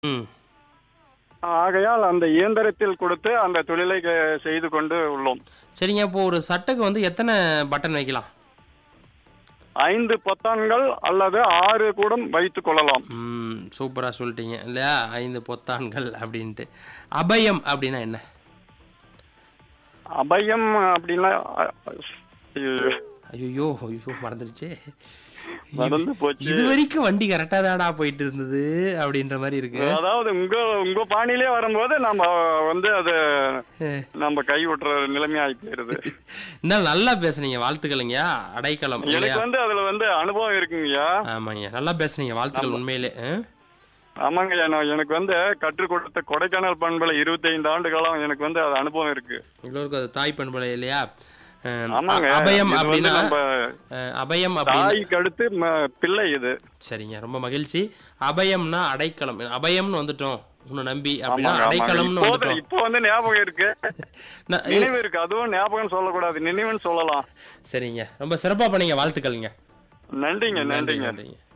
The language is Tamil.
ம் ஆகையால் அந்த இயந்திரத்தில் கொடுத்து அந்த தொழிலை க- செய்து கொண்டு உள்ளோம் சரிங்க இப்போ ஒரு சட்டைக்கு வந்து எத்தனை பட்டன் வைக்கலாம் ஐந்து பொத்தான்கள் அல்லது ஆறு கூட வைத்துக் கொள்ளலாம் ம் சூப்பராக சொல்லிட்டீங்க இல்லையா ஐந்து பொத்தான்கள் அப்படின்ட்டு அபயம் அப்படின்னா என்ன அபயம் அப்படின்னா அ- ஐயோ, ஐயோ ஐயோ மறந்துடுச்சே மறந்து போச்சு இது வரைக்கும் வண்டி கரெக்டாக தாடா போயிட்டு இருந்தது அப்படின்ற மாதிரி இருக்கு அதாவது உங்க உங்க பாணியிலே வரும்போது நம்ம வந்து அது நம்ம கை விட்டுற நிலைமையாகி போயிருது என்ன நல்லா பேசுனீங்க வாழ்த்துக்கள்ங்கய்யா அடைக்கலம் இல்லையா எனக்கு வந்து அதுல வந்து அனுபவம் இருக்குங்கய்யா ஆமாங்க நல்லா பேசுனீங்க வாழ்த்துக்கள் உண்மையிலே ஆ? ஆமாங்கய்யா நான் எனக்கு வந்து கற்றுக் கொடுத்த கொடைக்கானல் பண்புல இருபத்தைந்து ஆண்டு காலம் எனக்கு வந்து அது அனுபவம் இருக்கு எல்லோருக்கும் அது தாய் பண்பலை இல்லையா ஆ, ஆமாங்க அபயம் இது வந்து அப்படின்னா நம்ம ஆ, அபயம் அப்படின்னு தாய்க்கு அடுத்து ம- பிள்ளை இது சரிங்க ரொம்ப மகிழ்ச்சி அபயம்னா அடைக்கலம் அபயம்னு வந்துட்டோம் உன்னை நம்பி அப்படின்னா ஆமாங்க, ஆமாங்க. அடைக்கலம்னு இப்போ வந்துட்டோம் இப்போ வந்து ஞாபகம் இருக்கு நான் நினைவு இருக்கு அதுவும் ஞாபகம் சொல்லக்கூடாது நினைவுன்னு சொல்லலாம் சரிங்க ரொம்ப சிறப்பா பண்ணீங்க வாழ்த்துக்கள்ங்க நன்றிங்க நன்றி நன்றிங்க நன்றிங்க